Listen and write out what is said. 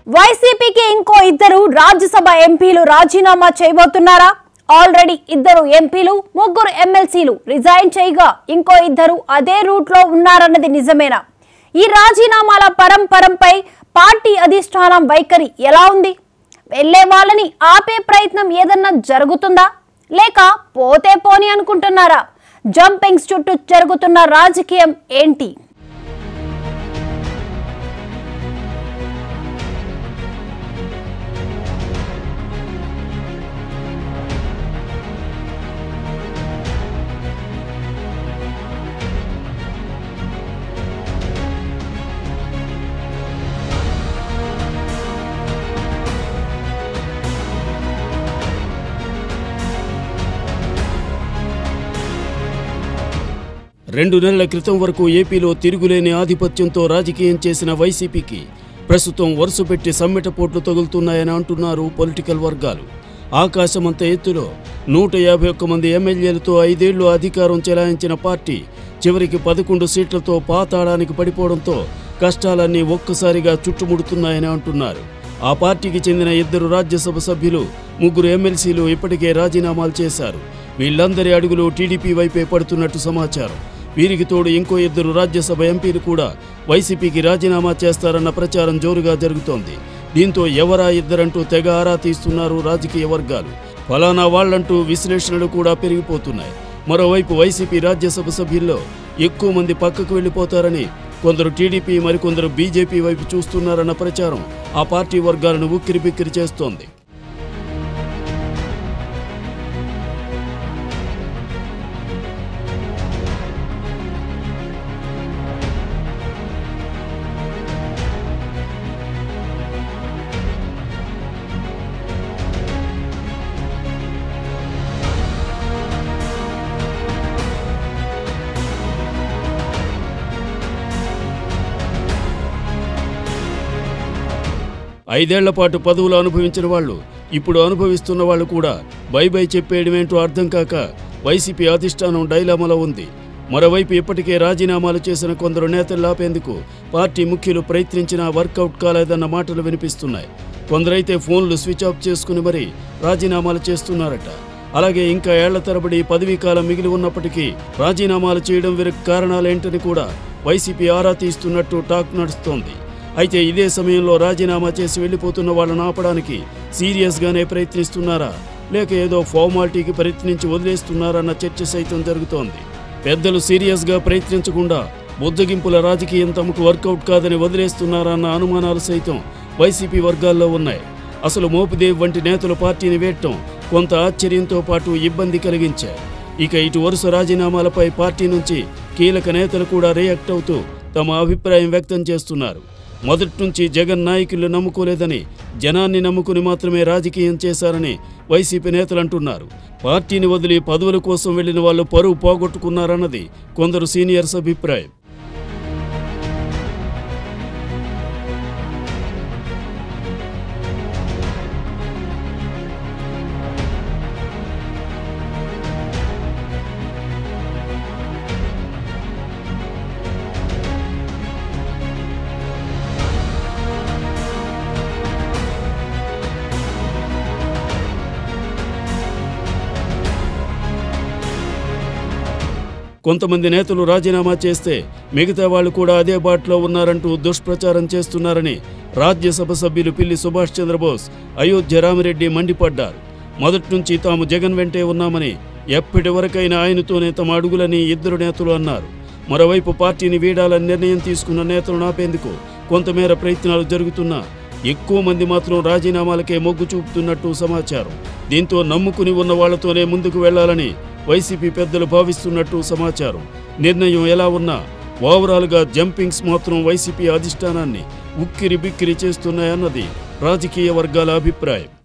వైసీపీకి ఇంకో ఇద్దరు రాజ్యసభ ఎంపీలు రాజీనామా చేయబోతున్నారా ఆల్రెడీ ఇద్దరు ఎంపీలు ముగ్గురు ఎమ్మెల్సీలు రిజైన్ చేయగా ఇంకో ఇద్దరు అదే రూట్ లో ఉన్నారన్నది నిజమేనా ఈ రాజీనామాల పరంపరంపై పార్టీ అధిష్టానం వైఖరి ఎలా ఉంది వెళ్లే వాళ్ళని ఆపే ప్రయత్నం ఏదన్నా జరుగుతుందా లేక పోతే పోని అనుకుంటున్నారా జంపింగ్స్ చుట్టూ జరుగుతున్న రాజకీయం ఏంటి రెండు నెలల క్రితం వరకు ఏపీలో తిరుగులేని ఆధిపత్యంతో రాజకీయం చేసిన వైసీపీకి ప్రస్తుతం వరుస పెట్టి సమ్మెట పోట్లు తగులుతున్నాయని అంటున్నారు పొలిటికల్ వర్గాలు ఆకాశమంత ఎత్తులో నూట యాభై ఒక్క మంది ఎమ్మెల్యేలతో ఐదేళ్లు అధికారం చెలాయించిన పార్టీ చివరికి పదకొండు సీట్లతో పాతాళానికి పడిపోవడంతో కష్టాలన్నీ ఒక్కసారిగా చుట్టుముడుతున్నాయని అంటున్నారు ఆ పార్టీకి చెందిన ఇద్దరు రాజ్యసభ సభ్యులు ముగ్గురు ఎమ్మెల్సీలు ఇప్పటికే రాజీనామాలు చేశారు వీళ్ళందరి అడుగులు టీడీపీ వైపే పడుతున్నట్టు సమాచారం వీరికి తోడు ఇంకో ఇద్దరు రాజ్యసభ ఎంపీలు కూడా వైసీపీకి రాజీనామా చేస్తారన్న ప్రచారం జోరుగా జరుగుతోంది దీంతో ఎవరా ఇద్దరంటూ తెగ ఆరా తీస్తున్నారు రాజకీయ వర్గాలు ఫలానా వాళ్లంటూ విశ్లేషణలు కూడా పెరిగిపోతున్నాయి మరోవైపు వైసీపీ రాజ్యసభ సభ్యుల్లో ఎక్కువ మంది పక్కకు వెళ్లిపోతారని కొందరు టీడీపీ మరికొందరు బీజేపీ వైపు చూస్తున్నారన్న ప్రచారం ఆ పార్టీ వర్గాలను ఉక్కిరిబిక్కిరి చేస్తోంది ఐదేళ్ల పాటు పదవులు అనుభవించిన వాళ్ళు ఇప్పుడు అనుభవిస్తున్న వాళ్ళు కూడా బై బై చెప్పేయడమేంటో అర్థం కాక వైసీపీ అధిష్టానం డైలామాలో ఉంది మరోవైపు ఇప్పటికే రాజీనామాలు చేసిన కొందరు నేతలు ఆపేందుకు పార్టీ ముఖ్యులు ప్రయత్నించినా వర్కౌట్ కాలేదన్న మాటలు వినిపిస్తున్నాయి కొందరైతే ఫోన్లు స్విచ్ ఆఫ్ చేసుకుని మరీ రాజీనామాలు చేస్తున్నారట అలాగే ఇంకా ఏళ్ల తరబడి పదవీ కాలం మిగిలి ఉన్నప్పటికీ రాజీనామాలు చేయడం వీరికి కారణాలేంటని కూడా వైసీపీ ఆరా తీస్తున్నట్టు టాక్ నడుస్తోంది అయితే ఇదే సమయంలో రాజీనామా చేసి వెళ్లిపోతున్న వాళ్ళని ఆపడానికి సీరియస్గానే ప్రయత్నిస్తున్నారా లేక ఏదో ఫార్మాలిటీకి ప్రయత్నించి వదిలేస్తున్నారన్న చర్చ సైతం జరుగుతోంది పెద్దలు సీరియస్గా ప్రయత్నించకుండా బుద్ధగింపుల రాజకీయం తమకు వర్కౌట్ కాదని వదిలేస్తున్నారన్న అనుమానాలు సైతం వైసీపీ వర్గాల్లో ఉన్నాయి అసలు మోపిదేవ్ వంటి నేతలు పార్టీని వేయటం కొంత ఆశ్చర్యంతో పాటు ఇబ్బంది కలిగించాయి ఇక ఇటు వరుస రాజీనామాలపై పార్టీ నుంచి కీలక నేతలు కూడా రియాక్ట్ అవుతూ తమ అభిప్రాయం వ్యక్తం చేస్తున్నారు మొదటి నుంచి జగన్ నాయకులు నమ్ముకోలేదని జనాన్ని నమ్ముకుని మాత్రమే రాజకీయం చేశారని వైసీపీ నేతలు అంటున్నారు పార్టీని వదిలి పదవుల కోసం వెళ్లిన వాళ్ళు పరువు పోగొట్టుకున్నారన్నది కొందరు సీనియర్స్ అభిప్రాయం కొంతమంది నేతలు రాజీనామా చేస్తే మిగతా వాళ్ళు కూడా అదే బాటలో ఉన్నారంటూ దుష్ప్రచారం చేస్తున్నారని రాజ్యసభ సభ్యులు పిల్లి సుభాష్ చంద్రబోస్ అయోధ్య రామిరెడ్డి మండిపడ్డారు మొదటి నుంచి తాము జగన్ వెంటే ఉన్నామని ఎప్పటి వరకైనా ఆయనతోనే తమ అడుగులని ఇద్దరు నేతలు అన్నారు మరోవైపు పార్టీని వీడాలని నిర్ణయం తీసుకున్న నేతలను ఆపేందుకు కొంతమేర ప్రయత్నాలు జరుగుతున్నా ఎక్కువ మంది మాత్రం రాజీనామాలకే మొగ్గు చూపుతున్నట్టు సమాచారం దీంతో నమ్ముకుని ఉన్న వాళ్లతోనే ముందుకు వెళ్లాలని వైసీపీ పెద్దలు భావిస్తున్నట్టు సమాచారం నిర్ణయం ఎలా ఉన్నా ఓవరాల్గా జంపింగ్స్ మాత్రం వైసీపీ అధిష్టానాన్ని ఉక్కిరి బిక్కిరి చేస్తున్నాయన్నది రాజకీయ వర్గాల అభిప్రాయం